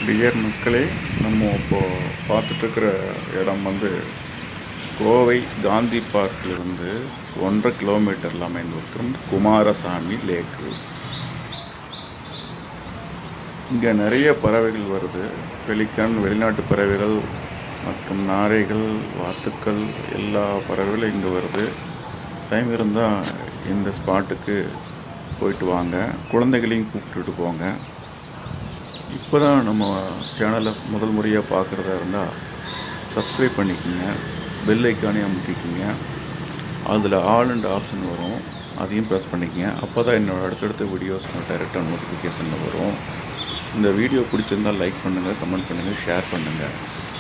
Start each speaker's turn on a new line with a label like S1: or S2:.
S1: dear மக்களே நம்ம இப்போது பார்த்துட்ருக்கிற இடம் வந்து கோவை காந்தி பார்க்கில் இருந்து ஒன்றரை கிலோமீட்டரில் அமைந்திருக்கும் குமாரசாமி லேக்கு இங்கே நிறைய பறவைகள் வருது பெலிக்கான் வெளிநாட்டு பறவைகள் மற்றும் நாரைகள் வாத்துக்கள் எல்லா பறவைகளும் இங்கே வருது டைம் இருந்தால் இந்த ஸ்பாட்டுக்கு போயிட்டு வாங்க குழந்தைகளையும் கூப்பிட்டுட்டு போங்க இப்போ தான் நம்ம சேனலை முதல் முறையாக பார்க்குறதா இருந்தால் சப்ஸ்கிரைப் பண்ணிக்கோங்க பெல் ஐக்கானே அமுத்திக்கிங்க அதில் ஆல் அண்ட் ஆப்ஷன் வரும் அதையும் ப்ரெஸ் பண்ணிக்கங்க அப்போ தான் என்னோடய அடுத்தடுத்த வீடியோஸ் டைரெக்டாக நோட்டிஃபிகேஷனில் வரும் இந்த வீடியோ பிடிச்சிருந்தால் லைக் பண்ணுங்கள் கமெண்ட் பண்ணுங்கள் ஷேர் பண்ணுங்கள்